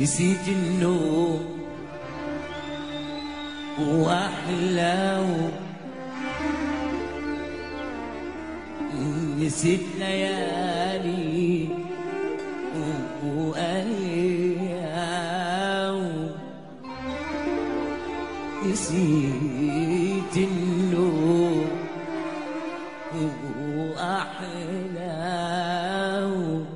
نسيت النوم وأحلام نسيت ليالي وأيام نسيت النوم وأحلام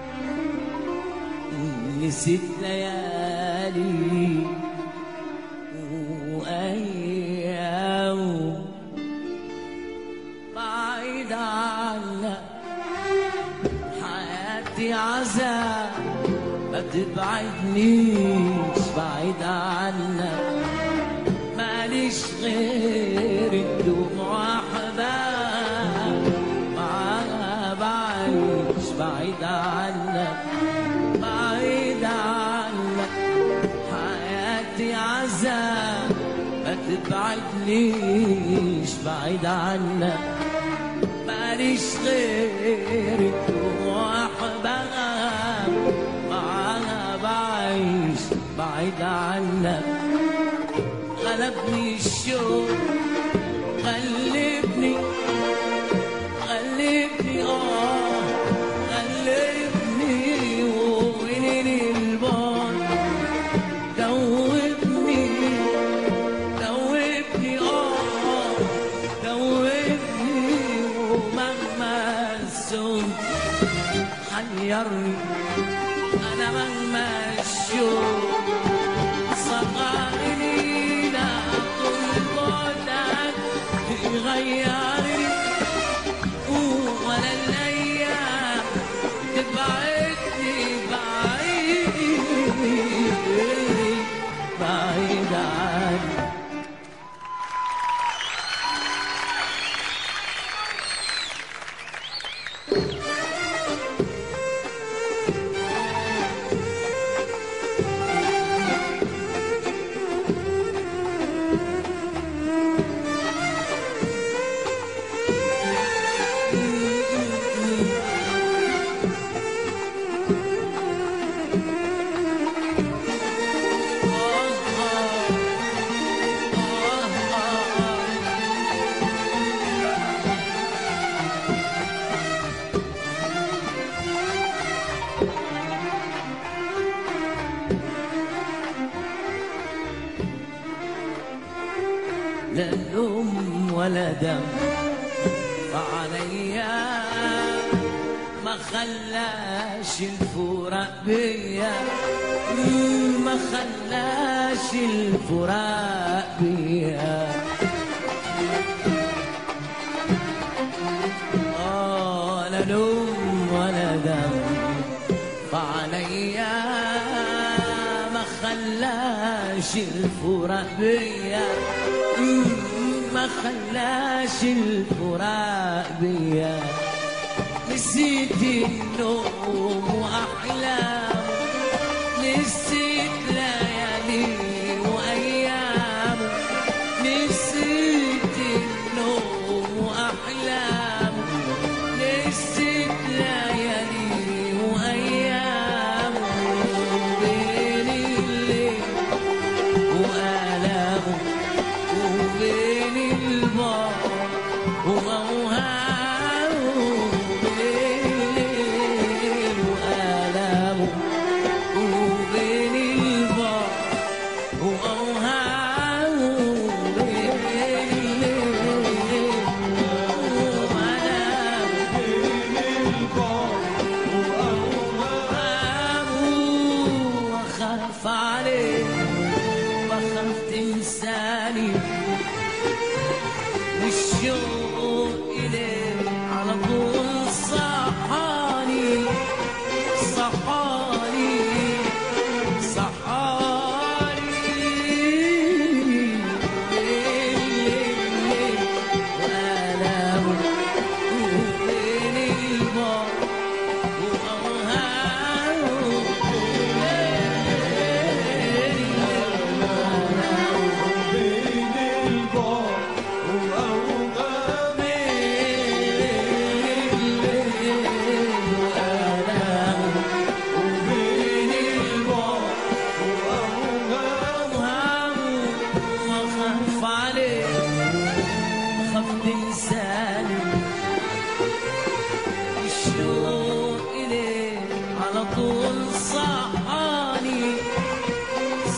نسيت ليالي وأيام بعيد عنك حياتي عذاب ما تبعدنيش بعيد عنك ماليش غير الدموع أحباب معاها بعيش بعيد عنك بعيد عنك حياتي عذاب ما تبعدنيش بعيد عنك ماليش غير الدموع أحباب معاها بعيش بعيد عنك غلبني الشوق غلبني غلبني اه غلبني ويني البعد دوبني دوبني اه دوبني ومهما السوق حيرني انا مهما الشوق صغرني لا طول بعدك يغيرني ولا الايام تبعدني بعيد بعيد عني لا لوم ولا دم فعليا ما خلاش الفراق بيا مم، ما خلاش الفراق بيا آه لا لوم ولا دم فعليا ما خلاش الفراق بيا مم، ما خلاش الفراق بيا نسيت النوم وأحلام نسيت ليالي وأيام نسيت النوم وأحلام نسيت ليالي وأيام بين الليل وآلامه وبين البار وأوهامه بين الليل وآلامه وبين البار وأوهامه بين الليل وآلامه واخاف عليك واخاف تنساني والشوق إليك على طول صحاني صحاني صحاني وآلامه وبين البار وأوهامه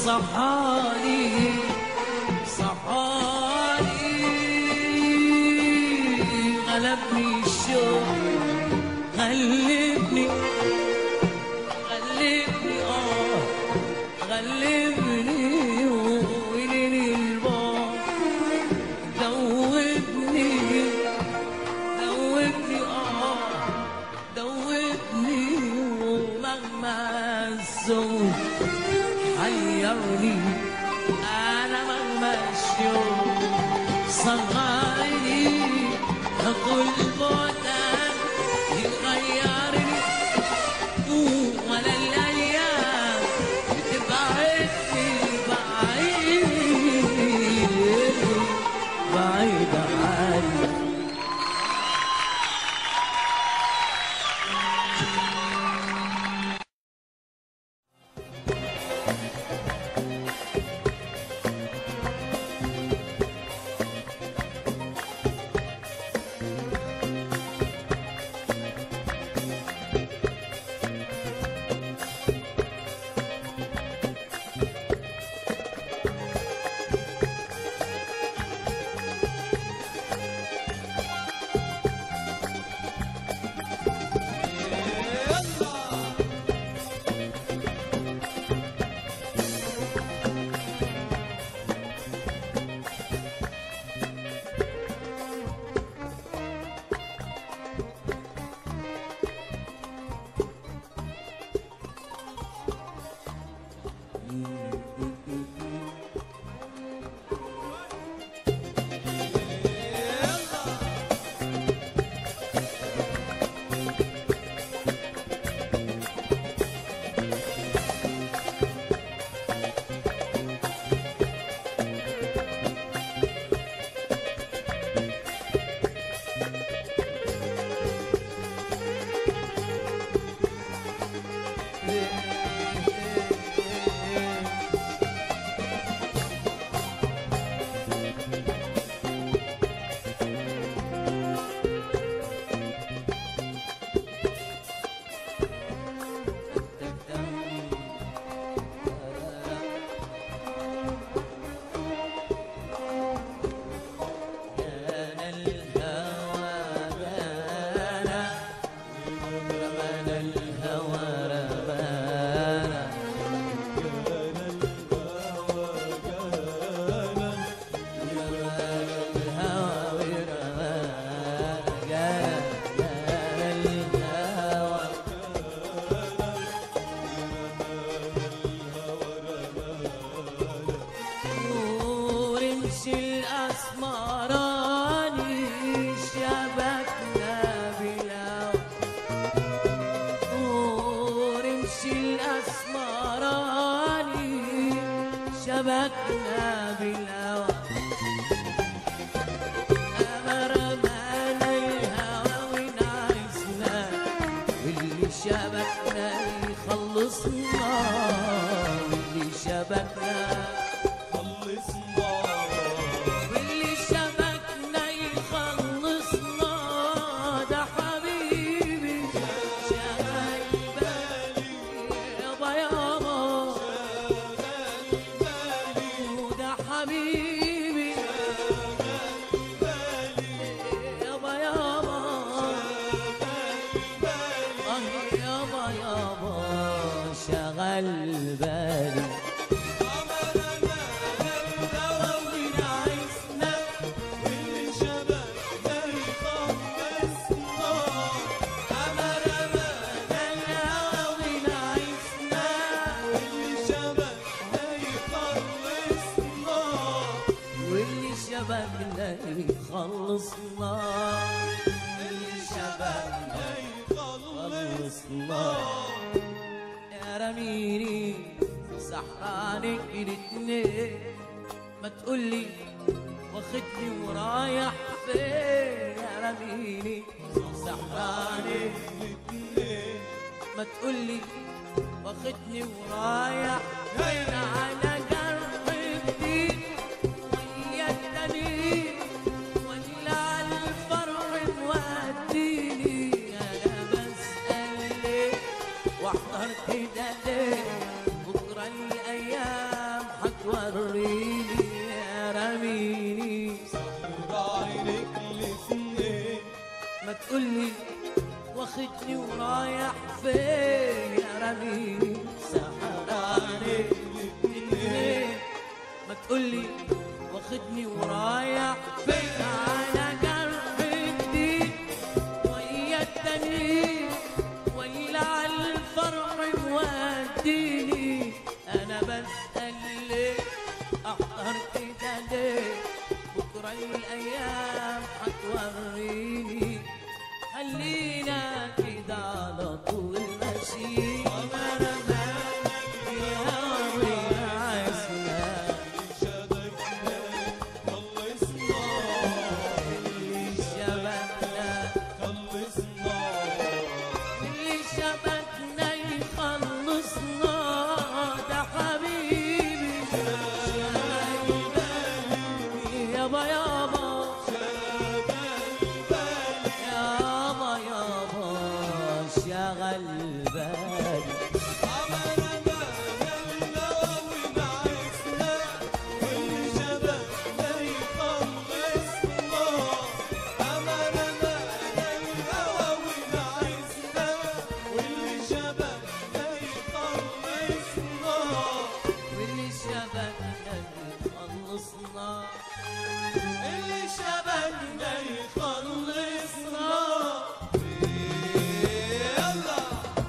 صحاني صحاني غلبني الشوق غلبني غلبني اه غلبني ويليني البار دوبني دوبني اه دوبني ومهما الزوج حيرني انا مهما الشوق صغرني كل بعدك يغيرني ولا الايام بتبعدني بعيد بعيد عني كان الهوى بانا رمانا الهوى رمانا رمانا الهوى ورمانا كان كان الهوى نور امشي الاسمراني شبكنا بالهوى نور امشي الاسمراني شبكنا بالهوى امر معنا الهوى ونعسنا واللي شبكنا يخلصنا واللي شبكنا واللي شبكنا يخلصنا ده حبيبي شغال بالي يابا يابا وده حبيبي يابا يابا آه يابا يابا شغل بالي واللي شبكنا يخلصنا اللي شبكنا يخلصنا يا رميني سحرانك الاتنين ما تقولي واخدني ورايح فين يا رميني سحرانك ما تقولي واخدني ورايح فين على جرح جديد ويا التاني ولا على الفرح موديني انا بسأل ليه واحضر كده ليه بكرة الايام حتوريني رميني سحر عينك الاتنين ما تقولي واخدني ورايح فين يا رميني سحراني الاتنين ما تقولي واخدني ورايح فين على جرح جديد ويا التانيين ولا على الفرح موديني انا بسأل ليه احضر كده ليه بكرة الايام هتوريني خلينا كده على طول ماشيين يا ويعزنا شبكنا خلصنا اللي شبكنا خلصنا اللي شبكنا يخلصنا ده حبيبي يابا يابا يابا يابا شغل بالي عمرنا هلا ونعسنا واللي شبكنا يخلصنا عمرنا هلا ونعسنا واللي شبكنا يخلصنا واللي شبكنا يخلصنا اللي شبكنا يخلصنا يلا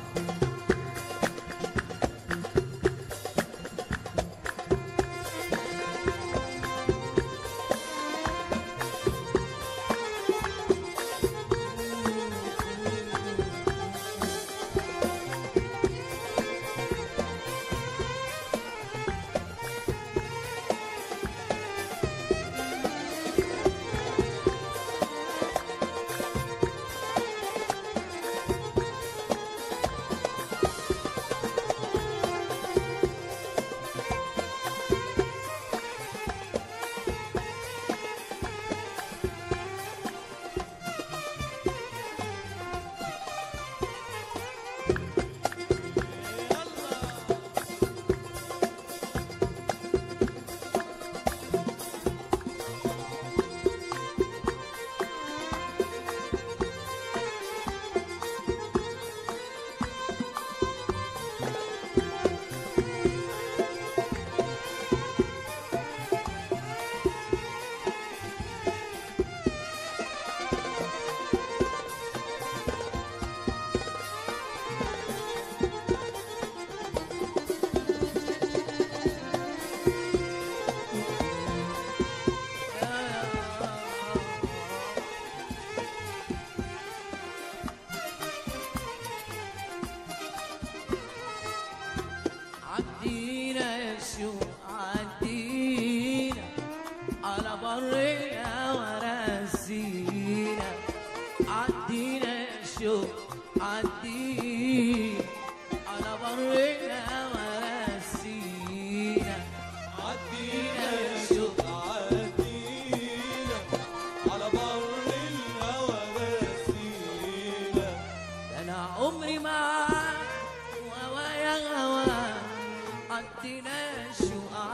عدينا يا شو عدينا على برنا وراسينا عدينا يا شو عدينا على برنا وراسينا عدينا يا شوق عدينا على بر الهوى راسينا انا عمري معاك وهوايا هوا عدينا شو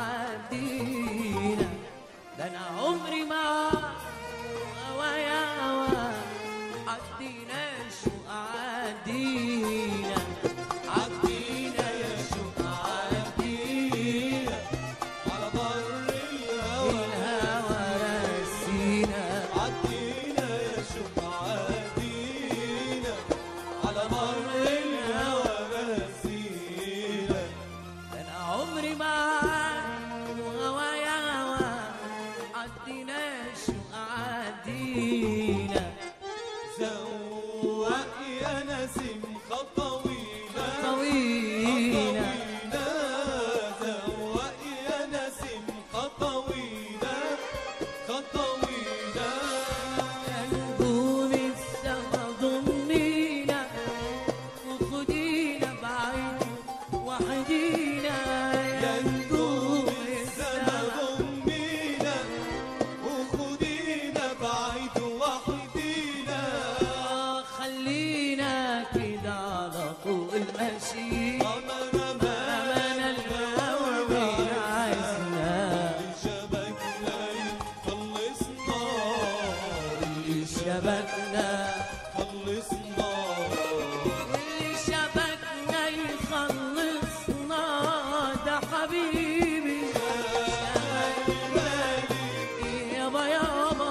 عدينا ده انا عمري معاك وهوايا هوا عدينا شو عدينا عدينا يا شو عدينا على بر الهوى الهوى راسينا عدينا يا شوق عدينا على بر الهوى راسينا انا عمري معاك وهوايا هوا عدينا شو عدينا زود حبيبي يابا يابا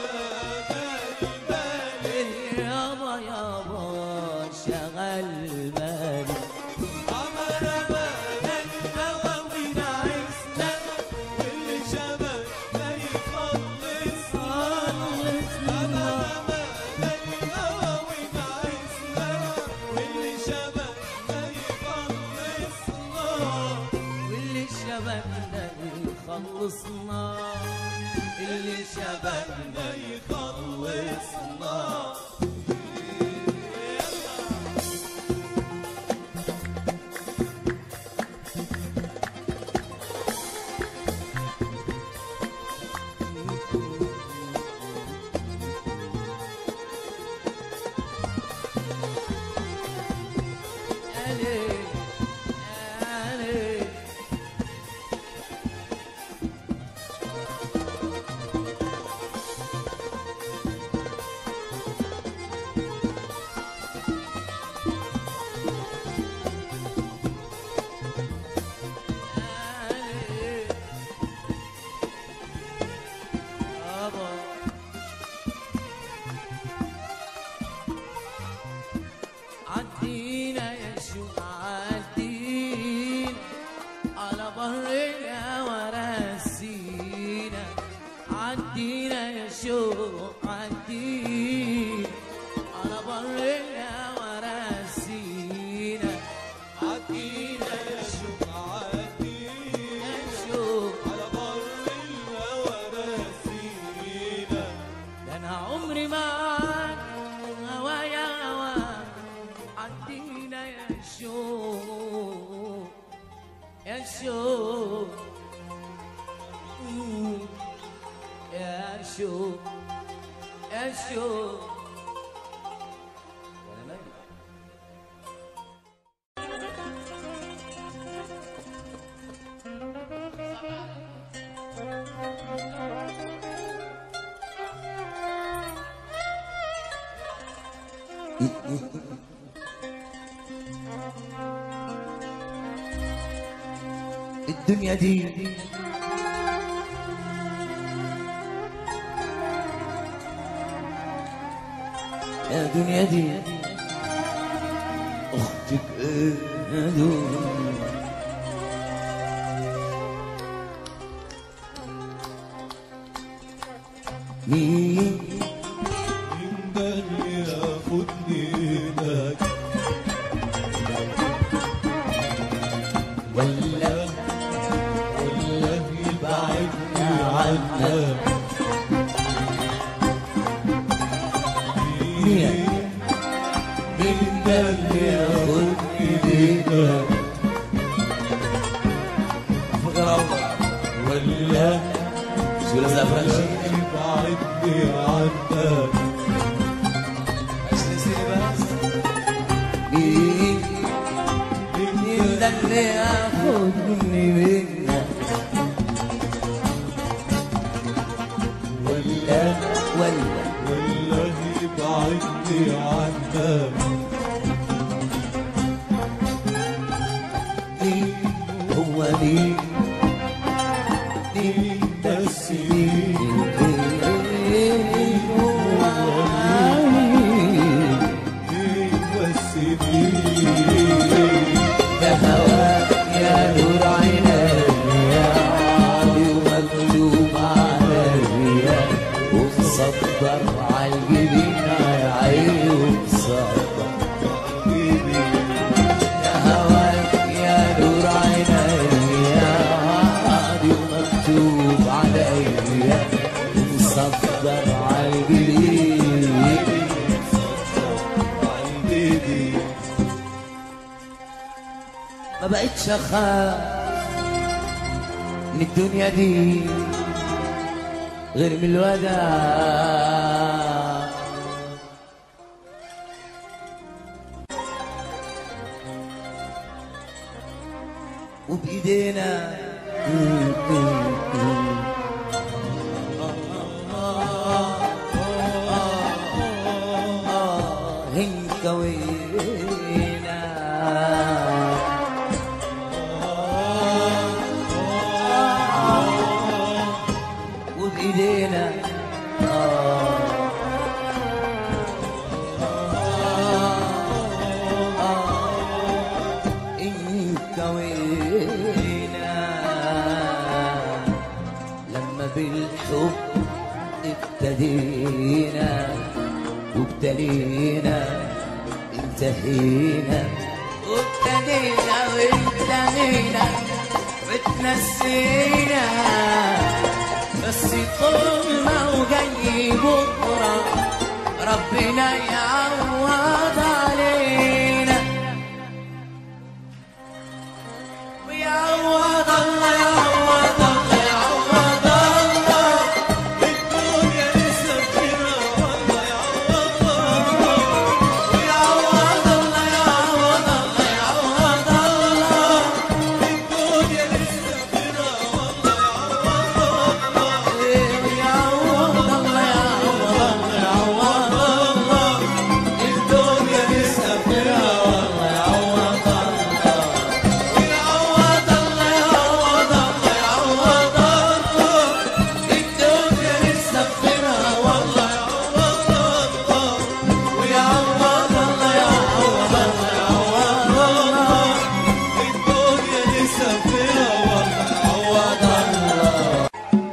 يابا يابا شغل بالي عمر بالك هوا ونعسنا واللي شبك ما يخلص خلصنا بالك هوا ونعسنا واللي شبك ما يخلصنا واللي شبكنا يخلصنا اللي شبكنا ما يخلصنا علي علي علي يابا عدينا يا شو عدينا على بر الهوى راسينا عدينا يا شو عدينا على بر الهوى راسينا عدينا يا شوق عدينا يا شو على بر الهوى راسينا ده انا عمري معاك هوا يا هوا عدينا يا شو يا شو مم. يا شو يا شو ولا مالي الدنيا دي يا دنيا دي اختك ايه يا دنيا مين مين ده اللي ياخدني هناك ولا ولا يبعدني عنك مين مين ده اللي ياخدني هناك فقر الله ولا شو لازم فرنسي يبعدني عنك مين مين مين ده اللي ياخدني منك ولا ولا ولا يبعدني عنك مين هو مين مين بس مين مين هو مين مين بس مين ده هواك يا نور عيني يا عالي ومكتوب عليا ومصدر عالجبين يا عيني ومصدر يا هواك يا نور عيني يا عالي ومكتوب عليا ومصدر عالجبين عالبيبي ما بقتش اخاف من الدنيا دي غير من الوداع وبايدينا هنكوينا ابتدينا وابتلينا انتهينا وابتدينا وانتهينا وتنسينا بس طولنا وجاي بكره ربنا يعوض علينا ويعوض الله يعوض الله يعوض الله الدنيا لسه فينا والله يعوض الله ويعوض الله يعوض الله يعوض الله الدنيا لسه فينا والله يعوض الله ويعوض الله يعوض الله يعوض الله الدنيا لسه فينا والله يعوض الله ويعوض الله يعوض الله يعوض الله الدنيا لسه بخيرها والله ويعوض الله يعوض الله يعوض الله الدنيا لسه فينا والله يعوض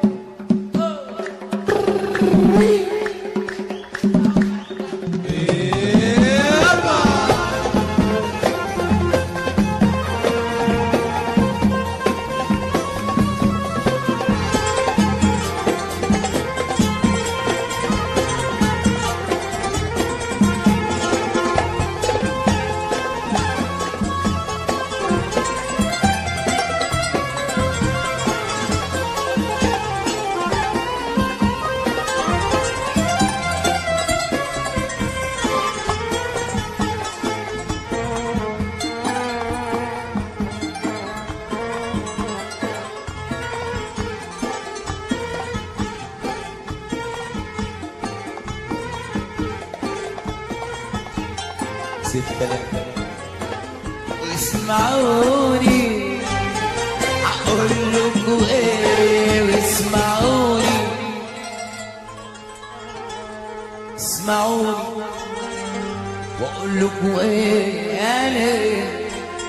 ست كلام واسمعوني اقول لكم ايه واسمعوني اسمعوني واقول لكم ايه يا ليه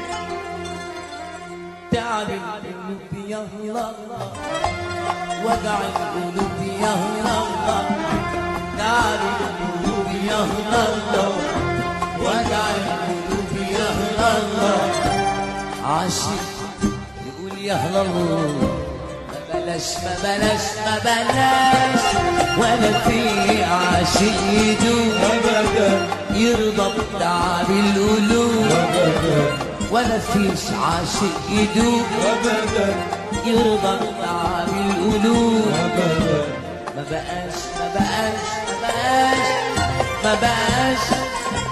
تعب القلوب يا الله وجع القلوب يا الله تعب القلوب يا الله وجع القلوب يا الله عاشق يقول يا الله ما بلاش ما بلاش ما بلاش ولا في عاشق يدوم ابدا يرضى بتعب القلوب ابدا ولا فيش عاشق يدوب ابدا يرضى بتعب القلوب ابدا ما بقاش ما بقاش ما بقاش ما بقاش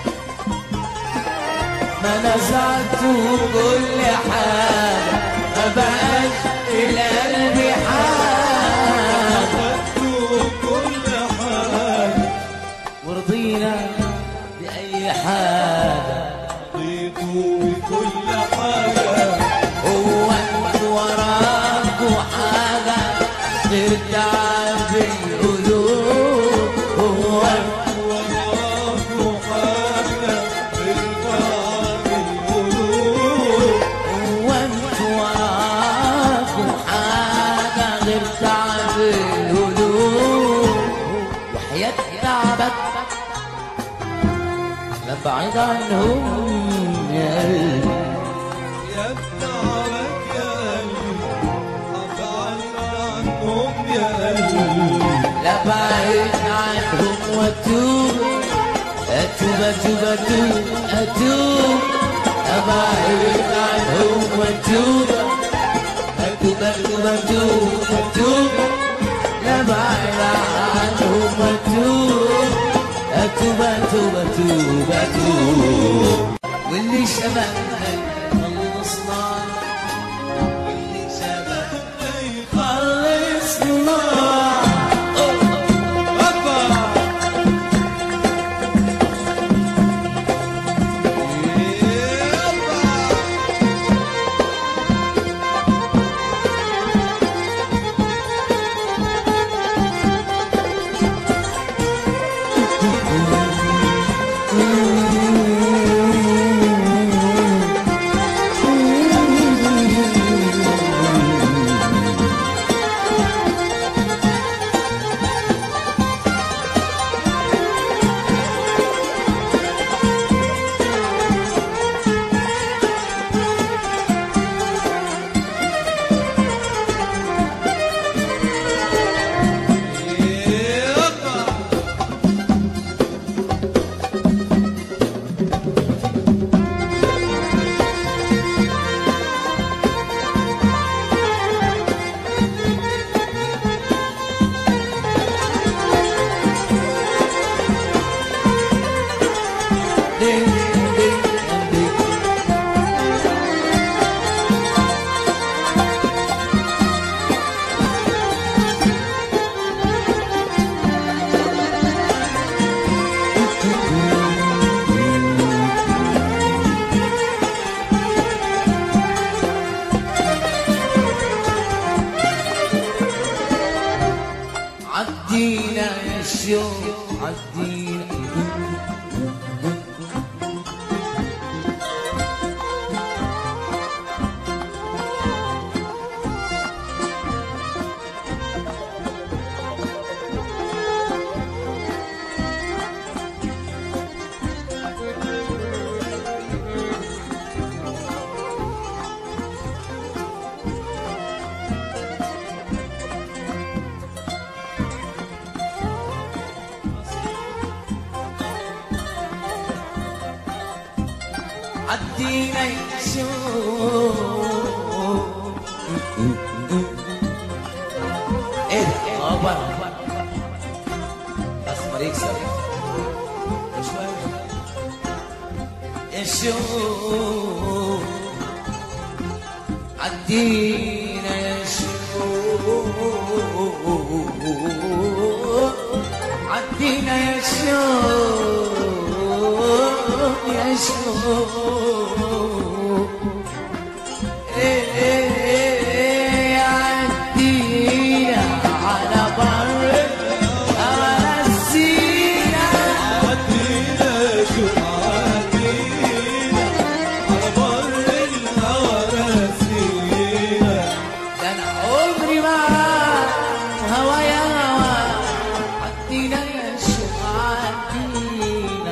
ما نزعته كل حاجة ما بقاش القلب حاجة خدتوا كل حاجه ورضينا بأي حاجة رضيتوا بكل حاجه هو انتوا وراكوا حاجة غير تعب القلوب هو وراكوا حاجه بالتعب القلوب هو انتوا وراكوا حاجة غير تعب القلوب وحياة تعبك لا بعيد عنهم يا قلبي يا بتعبك يا قلبي ابعد عنهم يا قلبي لا بعيد عنهم واتوب اتوب اتوب اتوب اتوب ابعد عنهم واتوب اتوب اتوب اتوب اتوب لا بعيد عنهم واتوب اتوب اتوب اتوب اتوب واللي شبهنا خلصنا واللي شبهنا خلصنا الشوق عدينا عدينا الشوق ايه ده خبر اسمر يكسر شوية الشوق عدينا يا شوق عدينا يا شوق يا شوق إيه إيه إيه عدينا على بر على السينا عدينا شو عدينا على بر الهوى راسينا ده انا عمري ما هوا يا هوا عدينا يا شوق عدينا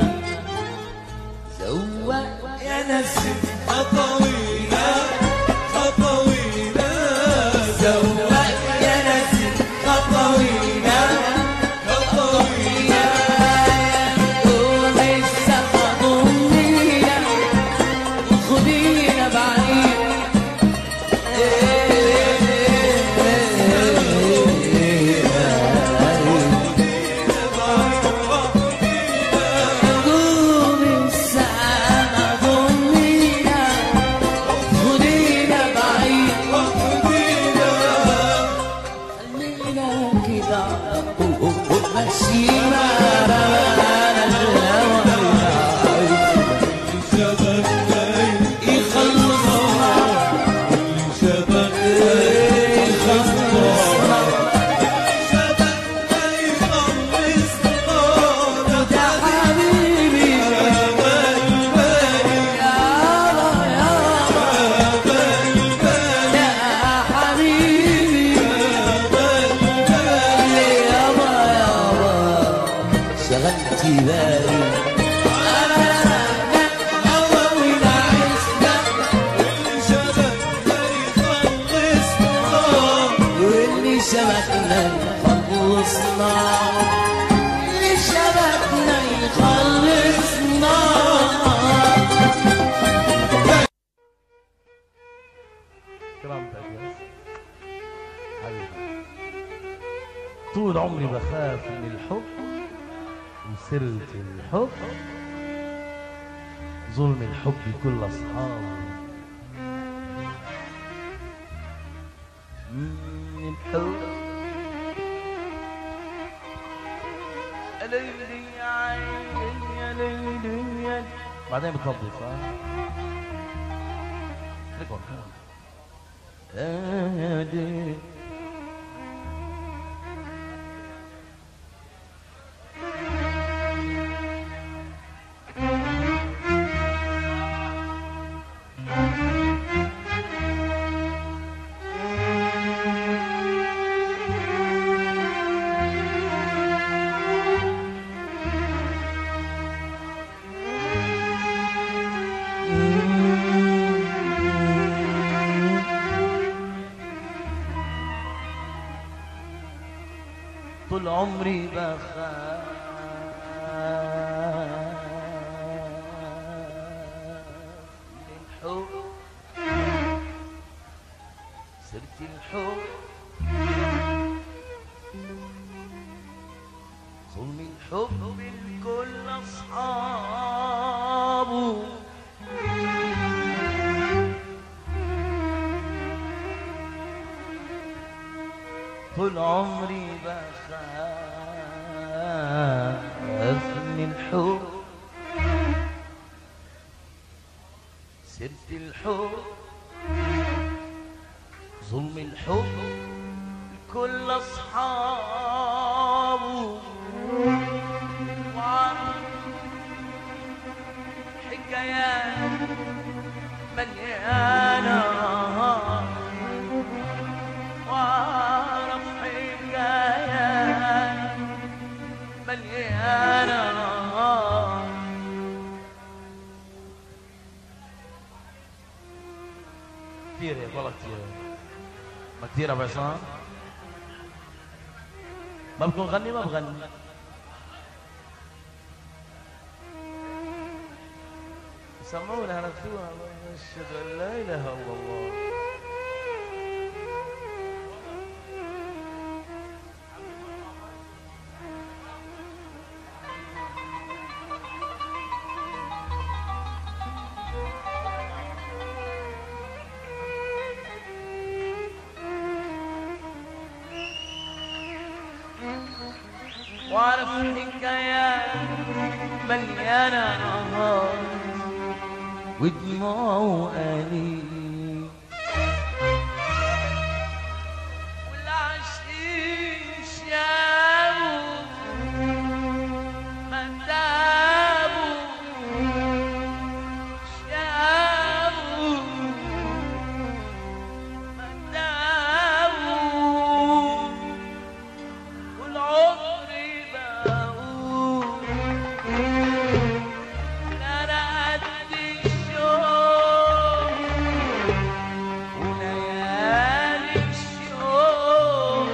زوق يا نسيم خطوينا خطوينا زوق يا نسيم خطوينا خطوينا قوم السما ضمينا خدينا بعيد قوم السما ضمينا خدينا بعيد خلينا كده ماشيين على الهوى شبكنا يخلصنا شبكنا يخلصنا شبكنا يخلصنا يا حبيبي يابا يابا يا حبيبي يابا يابا شغلتي بالي أنا أول عشنا شبكنا يخلصنا واللي شبكنا يخلصنا اللي شبكنا يخلصنا كرامتك يا حبيبي طول عمري بخاف من الحب وسرت الحب ظلم الحب كل اصحابه من الحب يا ليلي يا عيني يا ليلي يا بعدين بتطبل صح؟ خليك ورا. هادي طول عمري بخاف من الحب سرت الحب ظلم الحب الكل أصحابه طول عمري بخاف من الحب سرت الحب ظلم الحب الكل أصحابه حكايات مليانة وأعرف حكايات مليانة كتير هيك والله كتير ما كتير ابو عصام ما بكون غني ما بغني سمونا نكتبوها اشهد ان لا اله الا الله واعرف حكايات مليانة نهار ودموع وأنين والعشقين شافوا ما تابوا شافوا ما تابوا والعمر بقول لا انا قد الشوق وليالي الشوق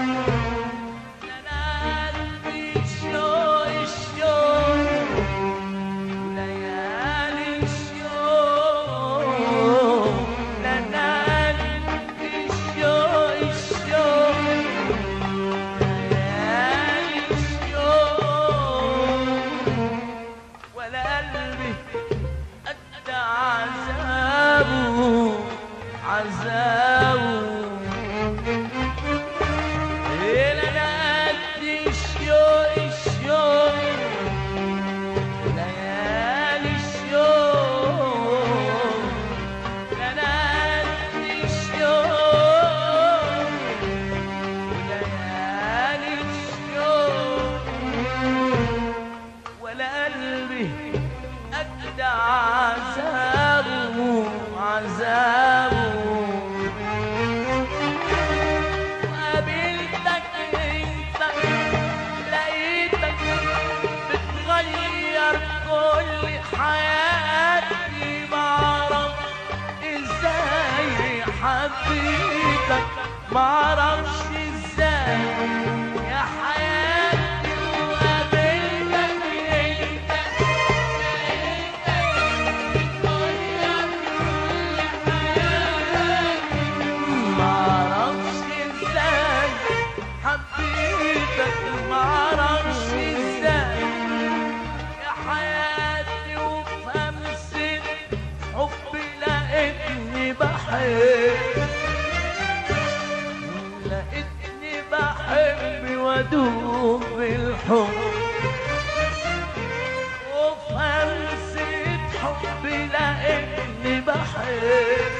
لا انا قد الشوق الشوق وليالي الشوق لا انا قد الشوق الشوق ليالي الشوق ولا قلبي قد عذابه عذابه إيه لا أنا قد الشوق الشوق ليالي الشوق لا أنا قد الشوق وليالي الشوق ولا قلبي قد عذابه عذابه وقابلتك انت لقيتك بتغير كل حياتي بعرف ازاي حبيتك معرفش ازاي يا حياتي وقابلتك انت معرفش ازاي حبيتك معرفش ازاي يا حياتي وفي همسة حبي لقيتني بحب لقيتني بحب وادوب بالحب وفي همسة حبي لقيتني بحب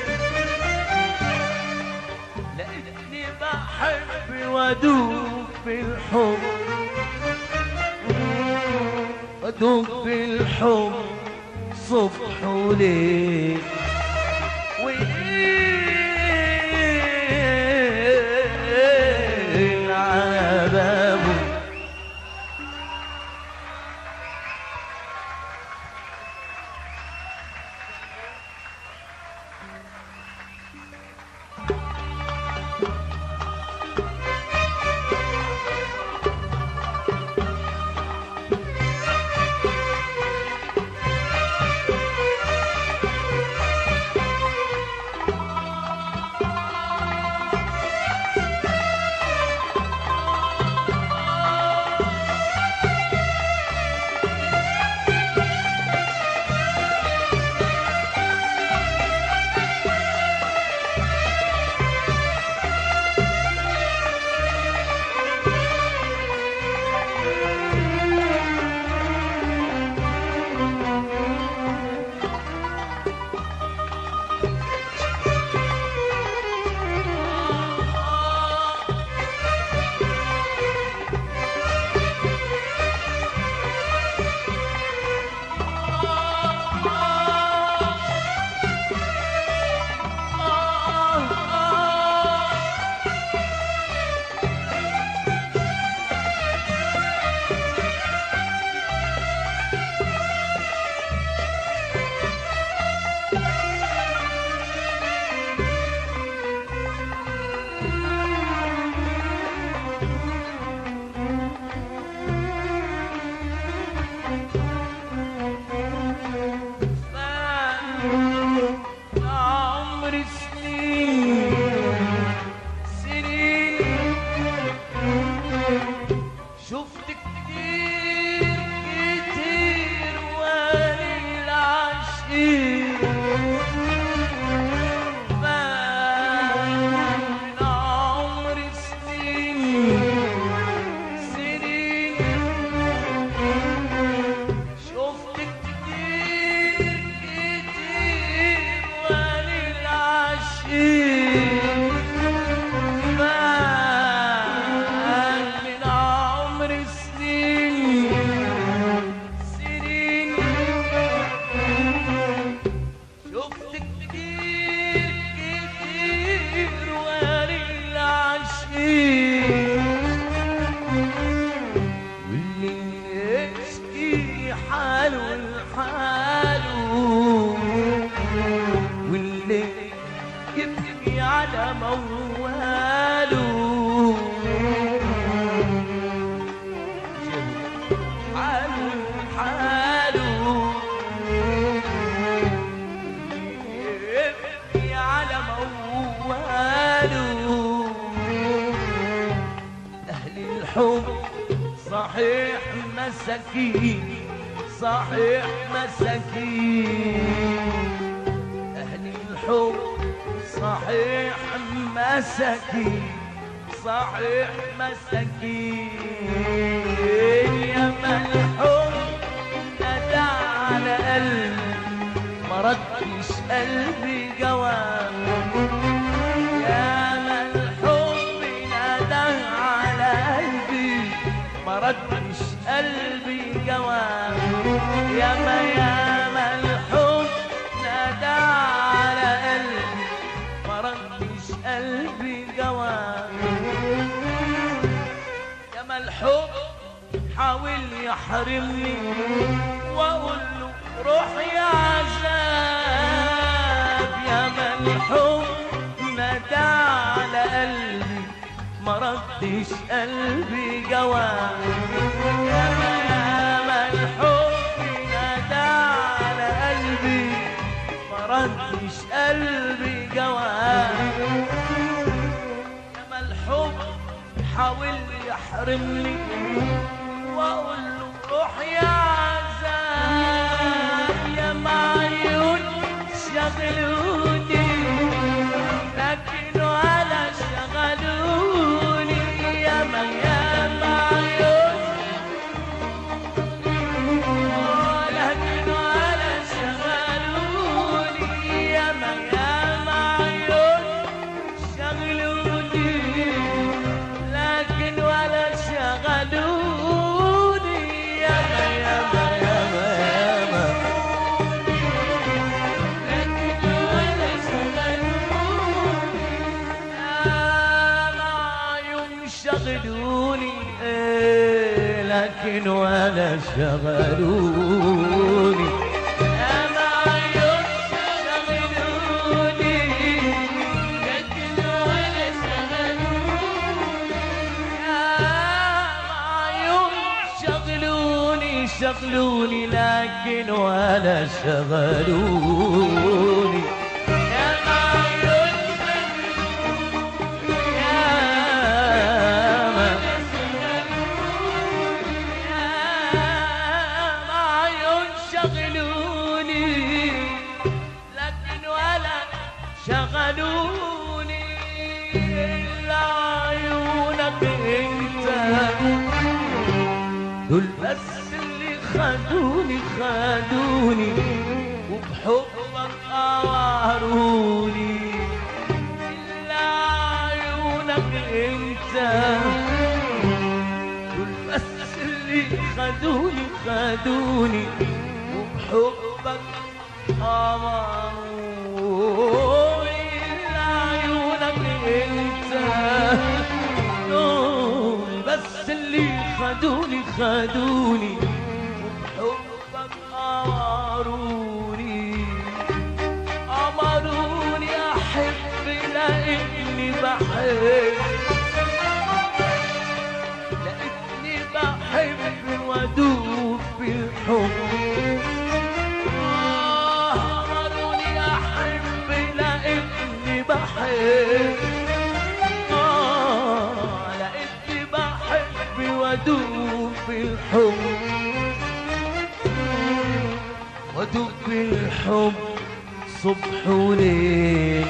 لقيتني بحب وادوب بالحب وادوب بالحب صبح وليل وليل على بابه الحب صحيح مساكين صحيح مساكين أهل الحب صحيح مساكين صحيح مساكين يا ما الحب ندى على قلبي ما ردش قلبي جواب يا ما الحب ندى على قلبي ما ردش قلبي جواب يا ما يا ما الحب ندى على قلبي ما ردش قلبي جواب يا ما الحب حاول يحرمني واقول له روح يا عذاب يا ما الحب ندى على قلبي ما ردش قلبي جواب يا ما يا ما الحب ندى على قلبي ما ردش قلبي جواب ياما الحب حاول يحرمني واقول له روح يا عذاب يا معيون شغلوني لكن ولا شغلوني يا ما يا معيون لكن ولا شغلوني يا ما يا معيون شغلوني لكن ولا شغلوني يا ما يا ما يا ما يا ما لكن ولا شغلوني يا ما يوم شغلوني إيه لكن ولا شغلوني يا ما يوم شغلوني لكن ولا شغلوني يا معيون شغلوني شغلوني لكن ولا شغلوني يا معيون يا ما- يا معيون شغلوني لكن ولا شغلوني إلا عيونك انت دول بس اللي خدوني خدوني وبحبك قواروني إلا عيونك انت دول بس اللي خدوني خدوني وبحبك أمروني إلا عيونك انت دول بس اللي خدوني خدوني وبحبك أمروني أمروني أحب لأني بحب لأني بحب وأدوب بالحب آه، أمروني أحب لأني بحب آه، لأني بحب وأدوب بالحب وأدوب بالحب صبح وليل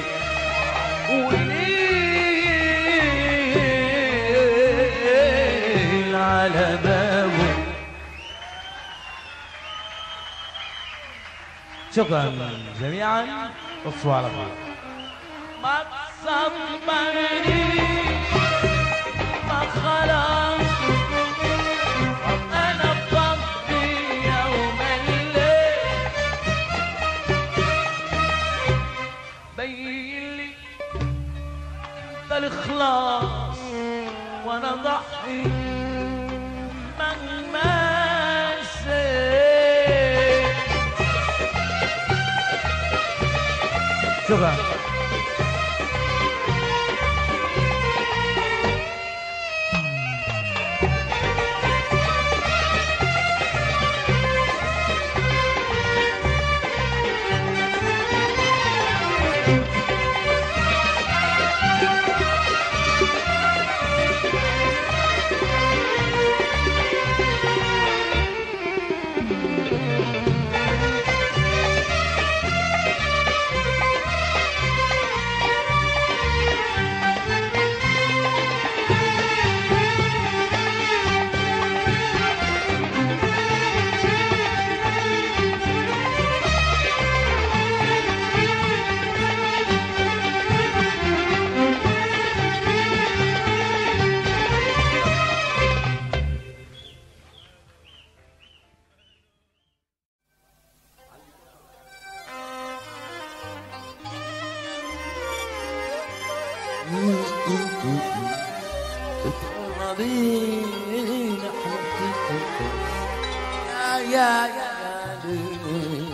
وليل على بابه شكرا جميعا وصوا على خير ما تصبرني ما خلاص انا بضي يوم الليل بين لي انت الاخلاص وانا ضحي مهما سيت شكرا بينا يا يا يا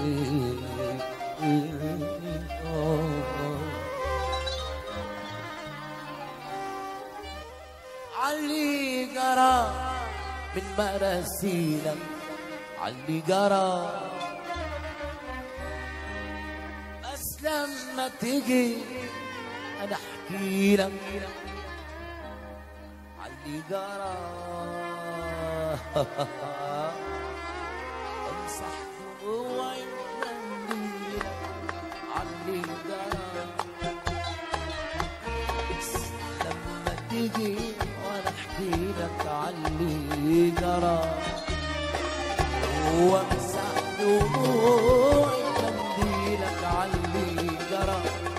علي قرا من مراسيلك علي قرا بس لما تجي انا احكي لك علي قرا امسح دموعي بمنديلك علي قرا بس لما تجي وانا احكي لك علي قرا وامسح دموعي بمنديلك علي قرا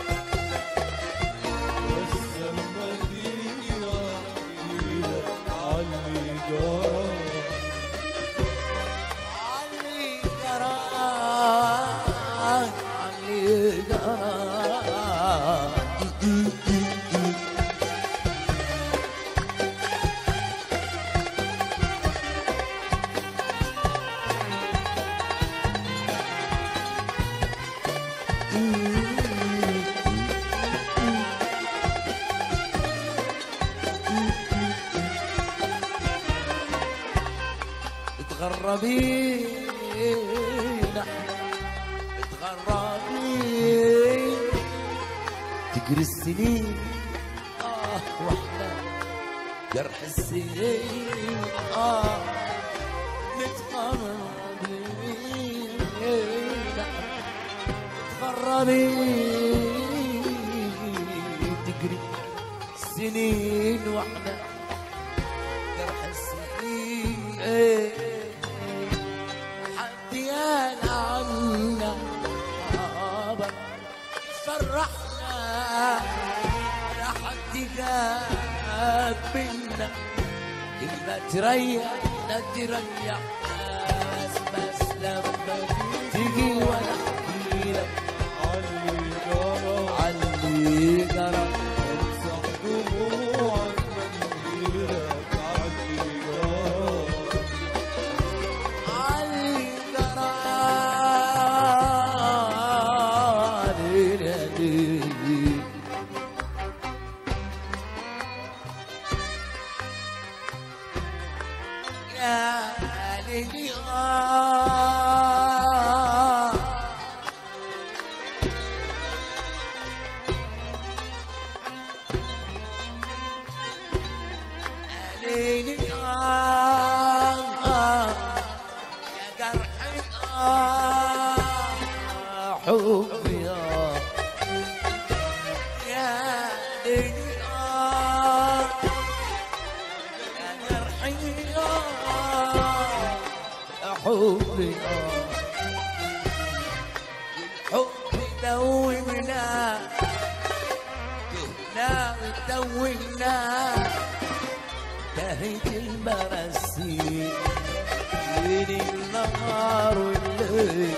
علي قرا علي قرا متغربين احنا متغربين تجري السنين اه واحنا جرح السنين اه متغربين متغربين تجري السنين واحنا جرح السنين ايه حد يانا عنا غابة فرحنا يا حد جاب منا إما تريح لا تريح بس بس لما تيجي ولا احكي لك علي جرى علي جرى علي يا ليلي آه ليلي آه آه يا جرحي آه حبي آه يا ليلي آه يا جرحي آه يا حبي آه الحب دومنا تهنا وتوهنا انتهت المراسيل بين النهار والليل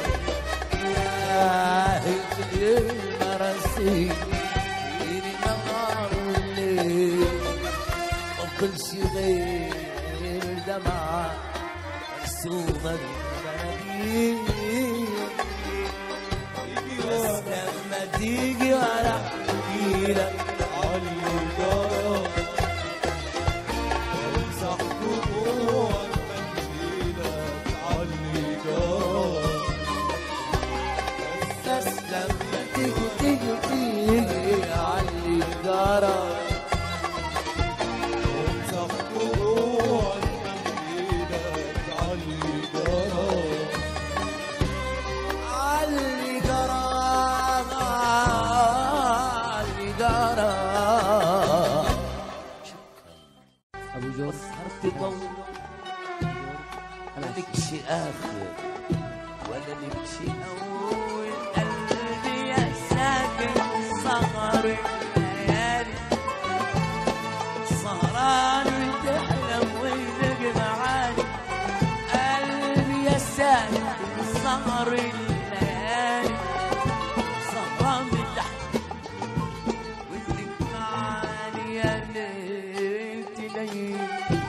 انتهت المراسيل بين النهار والليل مفضلش غير دمعة مرسومة بالمناديل بس لما تيجي وانا احكي لك بس لما تيجي تيجي تيجي علي جرى علي جرى علي جرى ابو جور صرت ضوء انا لك شي اخر ولا لك شي اول قلبي يا ساكن سهر الليالي سهران وتحلم ويلق معاني قلبي يا ساكن سهر الليالي سهران بتحت ويلق معاني يا ليل تليل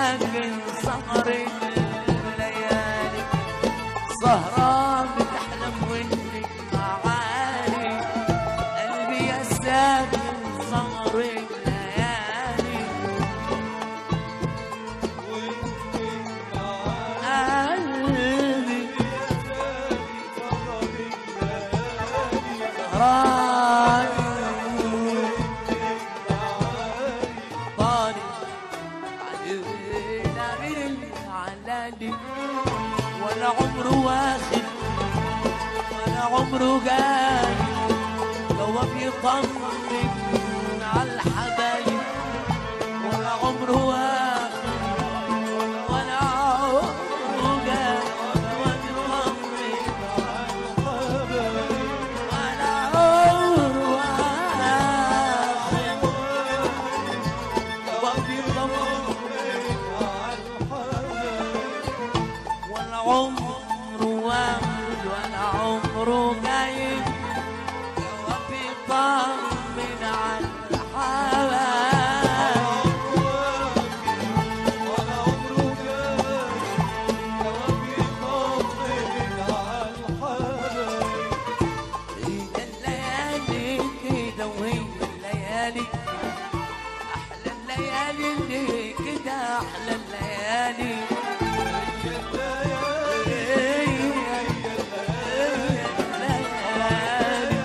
ساكن سهر الليالي سهران بتحلم وانك معاني قلبي يا ساكن سهر الليالي قلبي سهران طاري علينا من العلالي ولا عمره واخد ولا عمره جاي جواب يطمن على الحبايب ولا عمره واخد ولا عمره جاي جواب يطمن ولا عمره واخد جواب يطمن ولا عمره واخد ولا عمره جاي جواب يطمن على الحبايب هي الليالي كده وهي الليالي احلى الليالي اللي كده احلى الليالي هي هي الليالي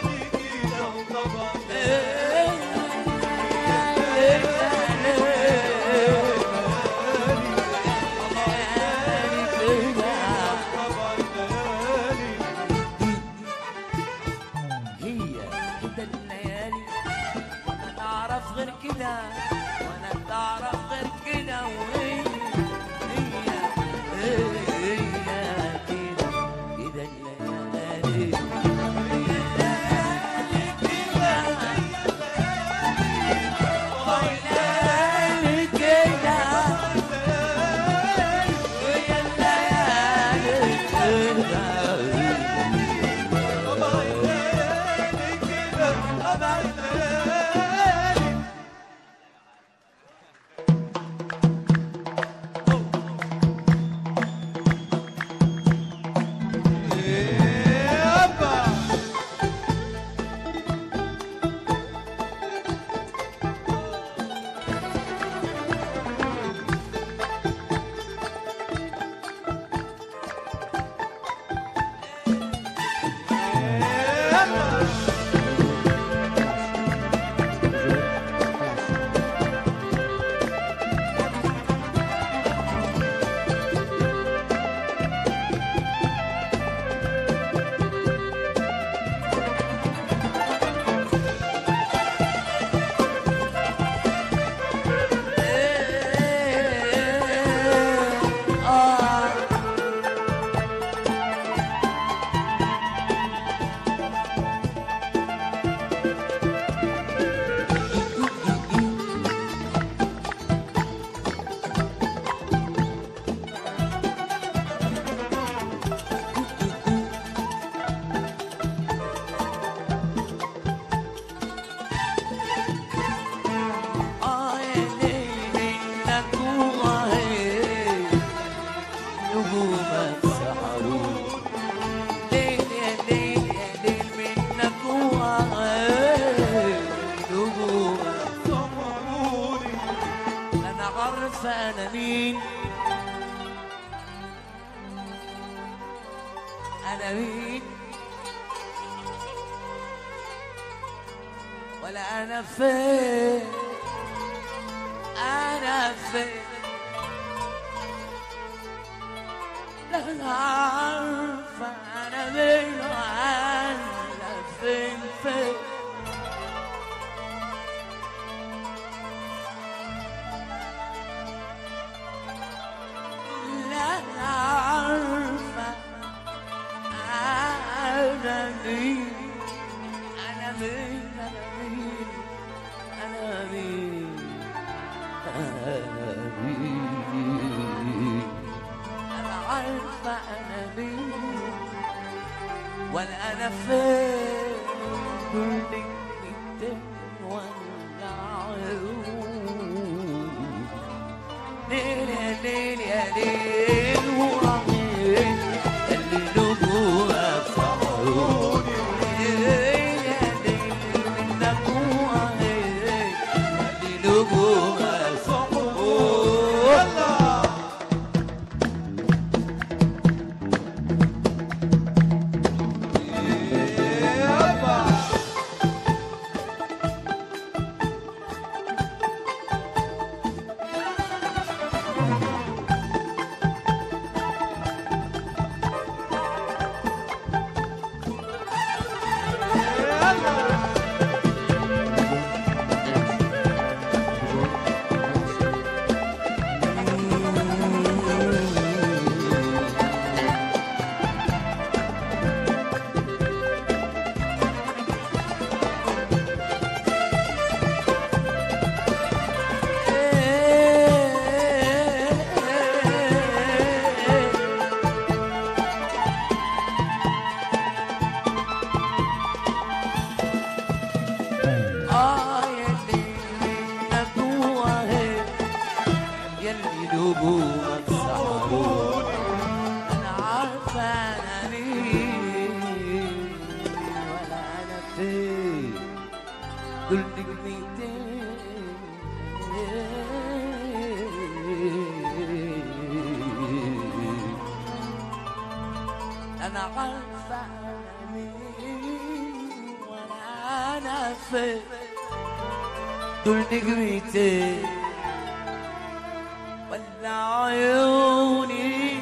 هي كده الليالي وانا تعرف غير كده وانا تعرف غير كده وهي هي هي كده كده الليالي هي الليالي كده الليالي كده هي الليالي كده آه يا ليل منك وهي نجومك سحروا ليل يا ليل يا ليل منك وهي نجومك أنا عارفة أنا مين أنا مين ولا أنا فين أنا فين لا أنا عارفة أنا مين وأنا فين فين لا أنا عارفة أنا مين أنا مين أنا مين أنا مين أنا مين أنا عارفة أنا مين ولا أنا فين كل كلمتين ولا عيون ليل يا ليل يا ليل وعين اللي نجومك سحروني ليل يا ليل منك وعين اللي نجومك سحروني آه يلي منك وعين يلي نجومك سحروني أنا عارفة أنا مين ولا أنا فين دول نجمتين أنا عارفة أنا مين ولا أنا فين دول نجمتين ولا عيوني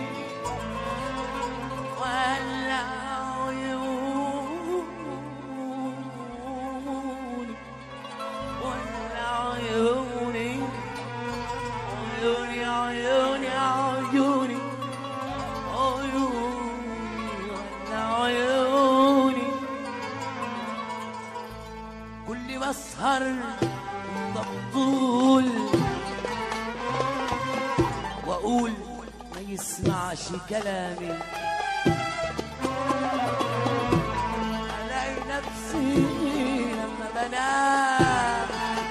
ولا عيوني ولا عيوني عيوني عيوني عيوني عيوني ولا عيوني كل ما اسهر بطول واقول ما يسمعش كلامي الاقي نفسي لما بنام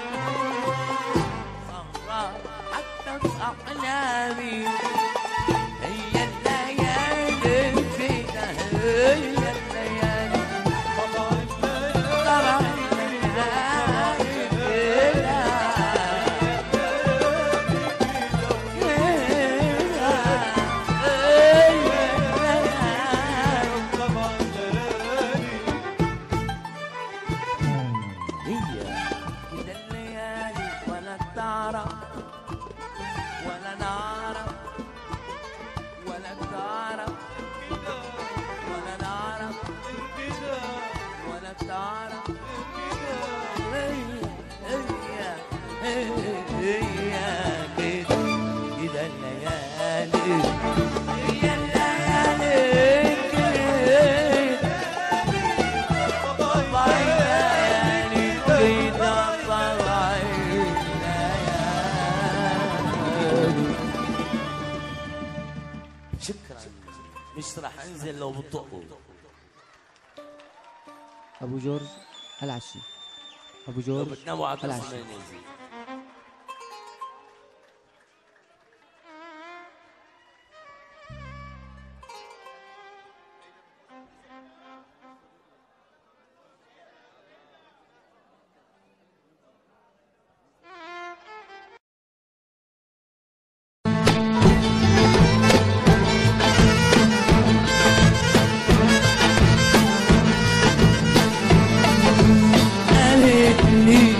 سهران حتى في احلامي هي الليالي فينا هي الليالي طبعا الليالي فينا هي كده الليالي ولا تعرف ولا نعرف ولا تعرف ولا نعرف ولا تعرف هي هي هي كده كده الليالي هي الليالي كده طبع الليالي كده طبع الليالي شكرا مش راح انزل لو بطقوا ابو جورج العشي ابو لو جورج بتناموا على العشي العشاء ننزل قالتلي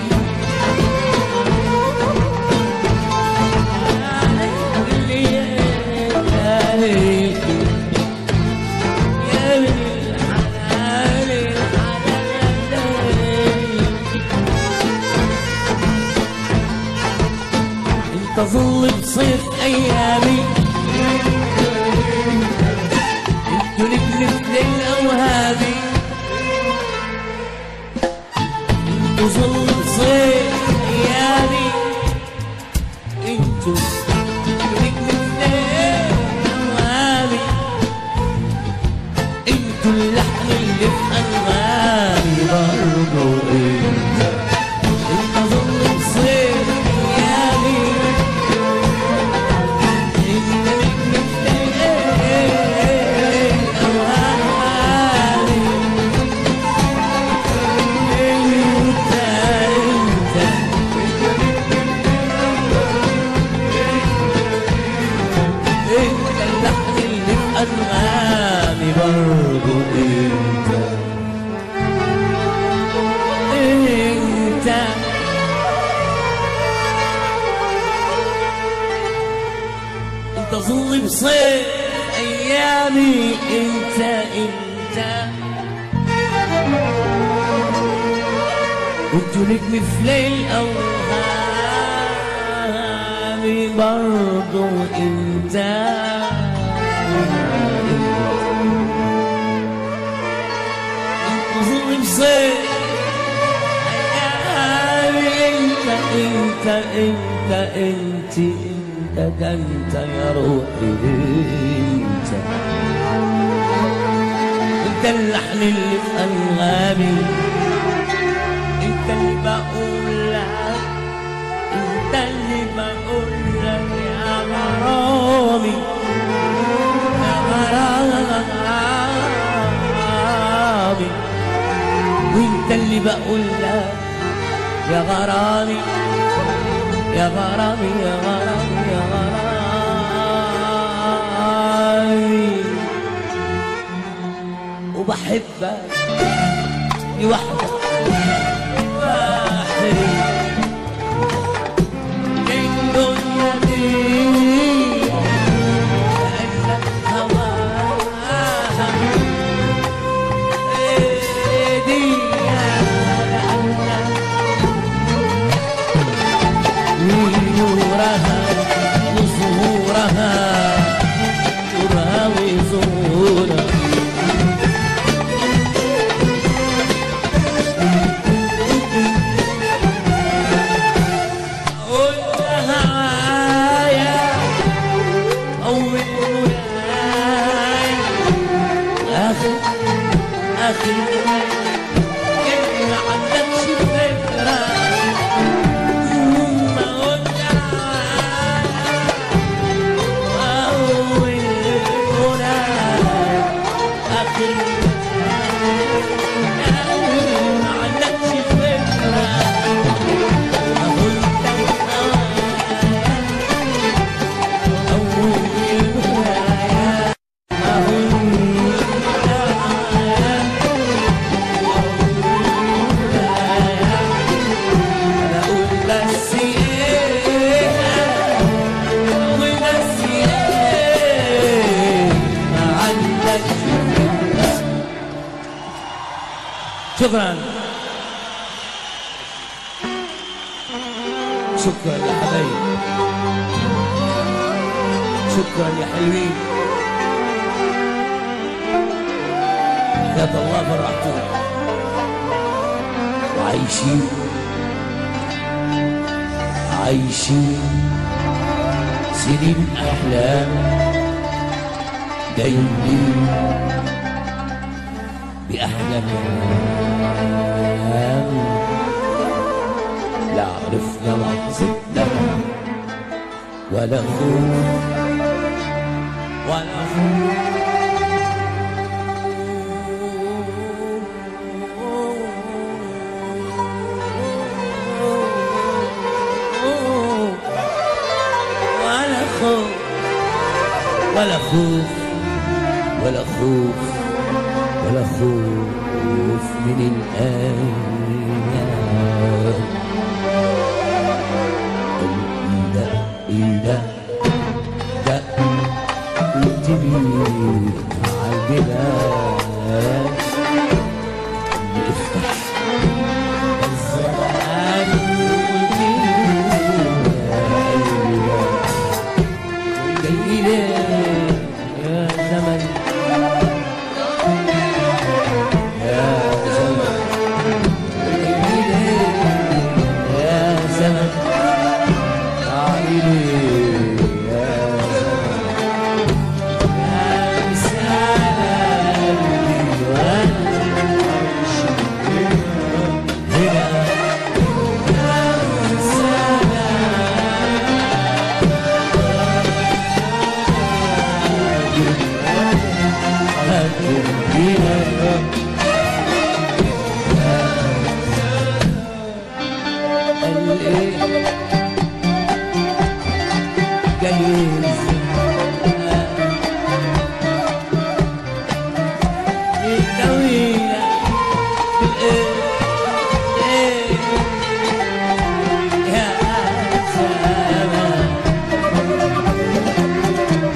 تظل بصيف ايامي انتوا نجم للاوهامي انتوا ظل بصيف ايامي انتوا نجم للاوهامي انتوا اللحن اللي في انغامي برضو انت انت ظل بصيف ايامي تظل بصيف ايامي انت انت كنت نجم في ليل اوهامي برضو انت تظل بصيف انت انت انت انت انت ده انت يا روحي انت انت اللحن اللي في انغامي انت اللي بقول لك انت اللي بقول لك يا غرامي يا غرامي وانت اللي بقول لك يا غرامي يا غرامي يا غرامي يا غرامي وبحبك لوحدك واحد الدنيا دي كأنك هواها إيه دي كأنك ونورها وظهورها نورها وظهورها قلتها معايا أول ولاية آخر آخر إن ما عندكش فكرة ما قلتها معايا أول ولاية آخر ما عندكش فكرة شكرا شكرا يا حبايبي شكرا يا حلوين يا الله فرحتونا وعايشين عايشين سنين أحلام دايمين بأحلى كلام لا عرفنا لحظة ندم ولا خوف ولا خوف ولا خوف ولا خوف ولا خوف ولا خوف من الأيام ده ده ده قلت لي على البلاد افتح الزمان قلت لي جاي ليه يا زمن يا زمن جاي ليه يا زمن تعالي ليه يا زمن يا مساء الديوان هنا يا مساء يا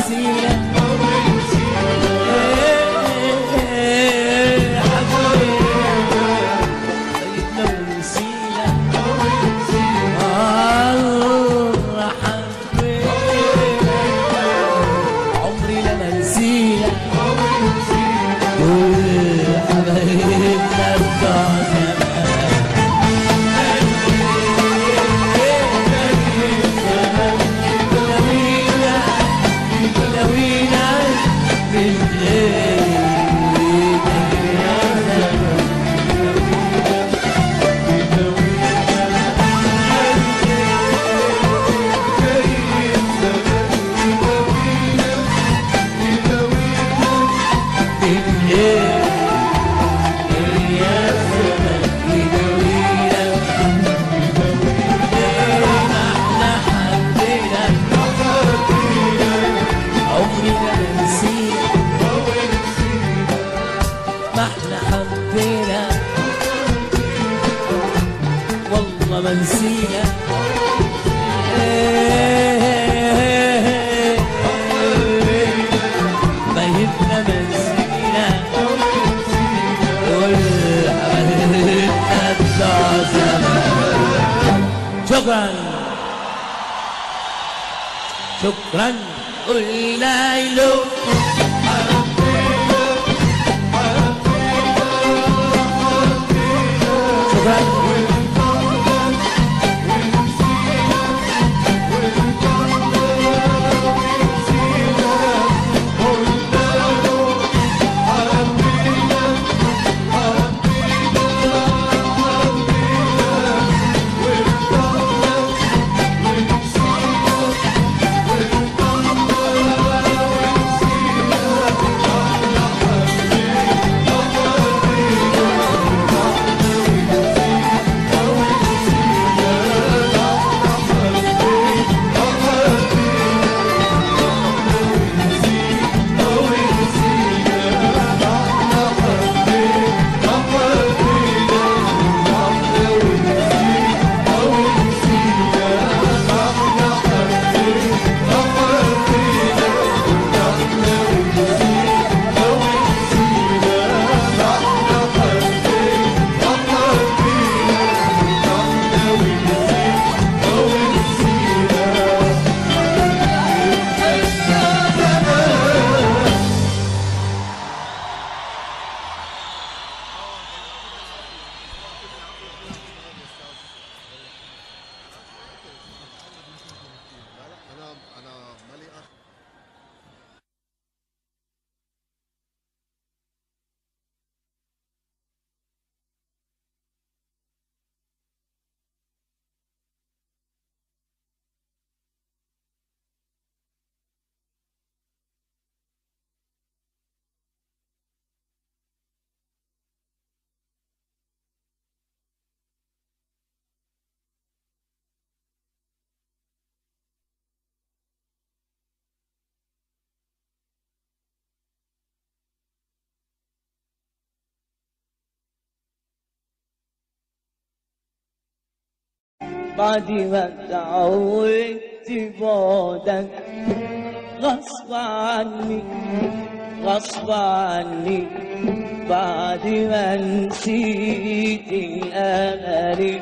ونسينا إيه، حبينا طيبنا ونسينا الله حبينا عمرنا ما نسينا دول حبايبنا بتوع زمان ناوينا ناوينا بالليل يا زمان والله ما نسينا ما يبقى ما نسينا والحبايبنا بتوع زمان شكرا شكرا قلنا له شكرا انا انا مالي اخ بعد ما تعودت بعدك غصب عني غصب عني بعد ما نسيت الأمل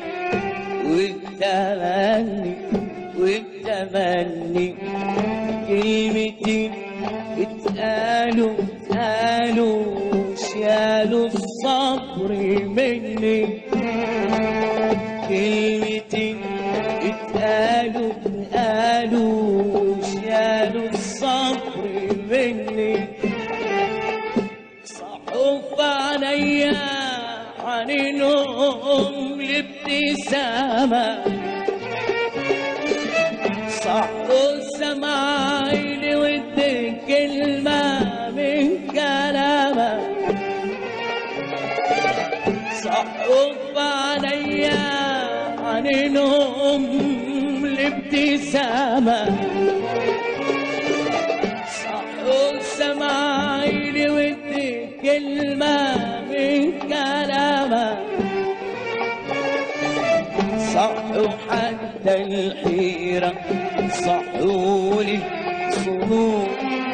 والتمني والتمني كلمتين اتقالوا اتقالوا شالوا الصبر مني كلمتين اتقالوا اتقالوا شالوا الصبر مني صحوا في عينيا عنينهم الابتسامة صحوا سماعيني ودي كلمة من كلامك صحوا في عينيا عنينهم الابتسامة صحوا سماعيني ودي كلمة من كلامك صحوا حتى الحيرة صحوا لي صنوع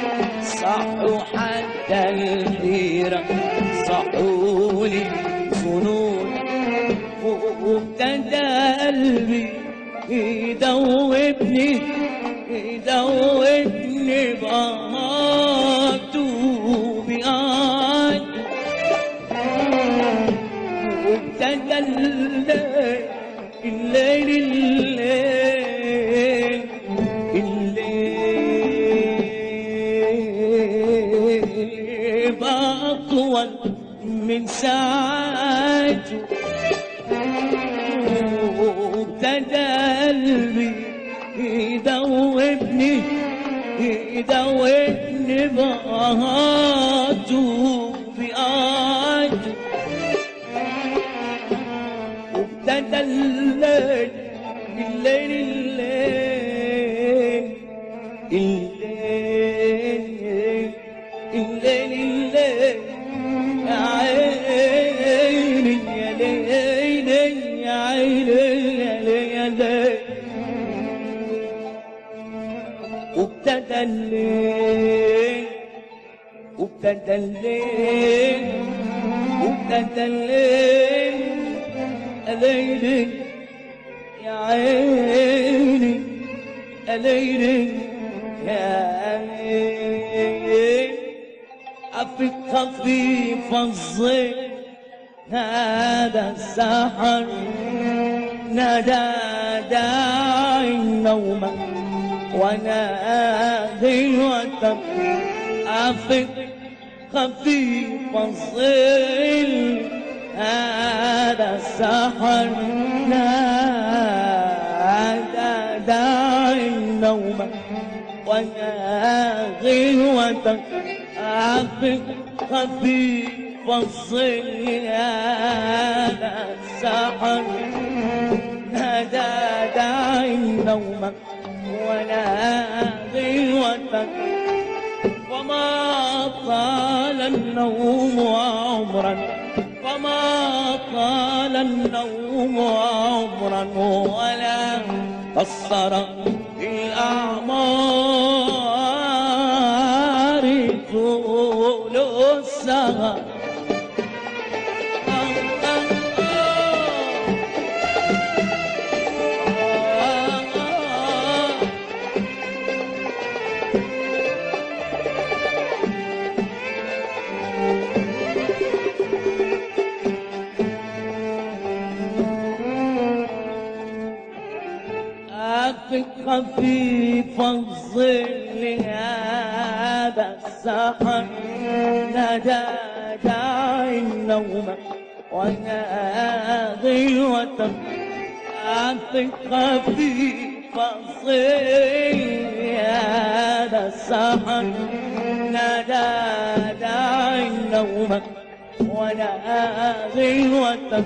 صحوا حتى الحيرة صحوا لي ظنون وابتدى قلبي يدوبني يدوبني بهاته بقعد وابتدى الليل الليل الليل الليل بقى أطول من ساعته وابتدى قلبي يدوبني يدوبني بقاته بقاته وابتدى الليل الليل الليل الليل الليل الليل يا عيني يا ليل يا عيني يا ليل وابتدى الليل وابتدى الليل وابتدى الليل الليل يا عيني الليل يا ليل أفك خفيف الظل نادى السحر نادى داعي النوم ونادي الوتر أفك خفيف الظل هذا السحر نادى داعي النوم ونادي الوتر أفك خفيف الظل هذا السحر نادى داعي النوم ونادي الوتر وما طال النوم عمرا وما طال النوم عمرا ولا قصر الأعمار طول السهر أفك خفيف الظل هذا السحر نادى داعي النوم ونادي الوتر أفك خفيف الظل هذا السحر نادى داعي النوم ونادي الوتر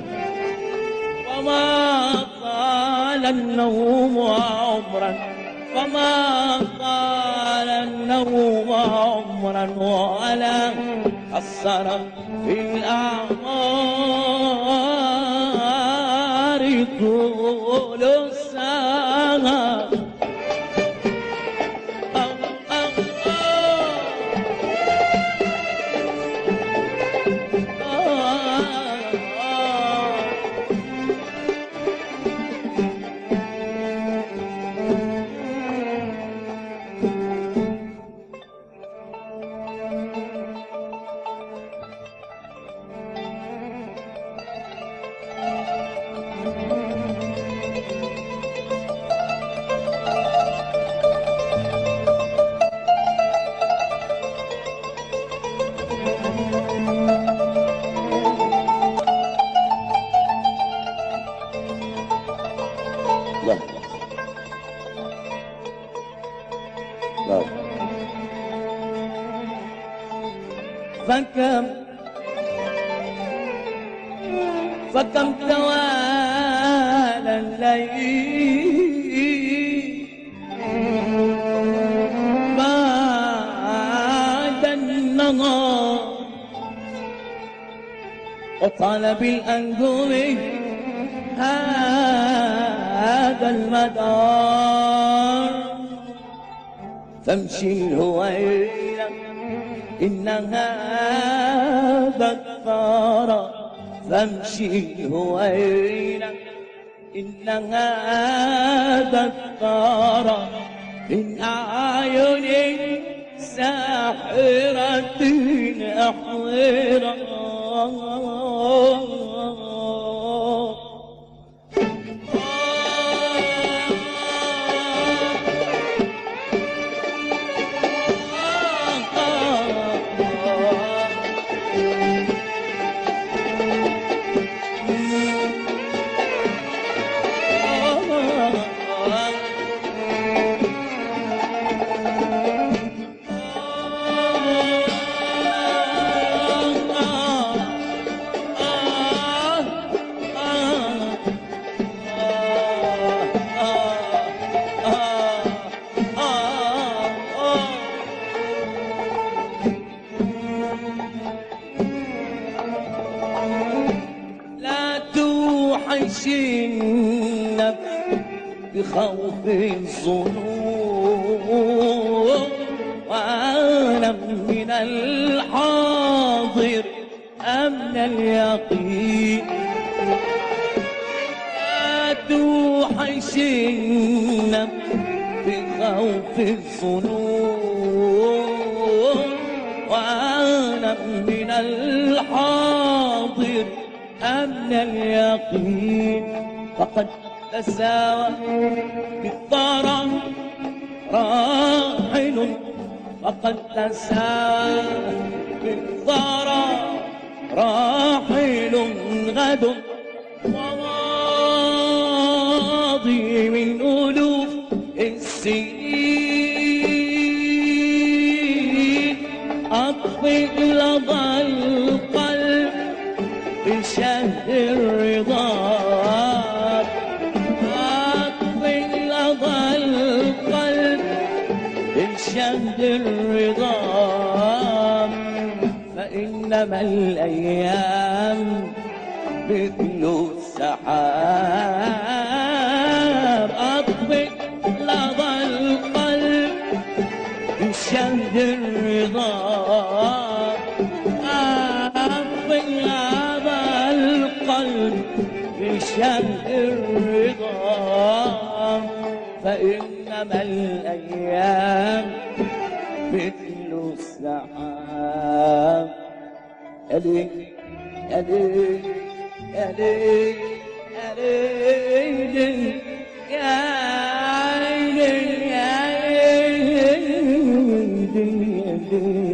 وما طال النوم عمرا وما طال النوم عمرا ولا قصر في الأعمار طول السهر أو أو أو آه لا لا فكم فكم توالى الليل بعد النهار وطلب الأنجم هذا المدار فامشي الهويلة إنها بكارة فامشي هوينا إنها بكارة من أعين ساحرة أحورة لا توحش النفس بخوف الظنون واعلم من الحاضر امن اليقين لا توحش النفس بخوف الظنون واعلم من الحاضر أمن اليقين فقد تساوى بالضرر راحل فقد تساوى بالضرر راحل غد وماضي من ألوف السنين أطفئ لظى القلب بشهد الرضا أطفئ لظى القلب بشهد الرضا فإنما الأيام مثل السحاب أطفئ لظى القلب بشهد الرضا أطفئ لظى القلب بشهد الرضا فإنما الأيام مثل السحاب يا ليل يا ليل يا ليل يا ليل يا ليل يا ليل يا ليل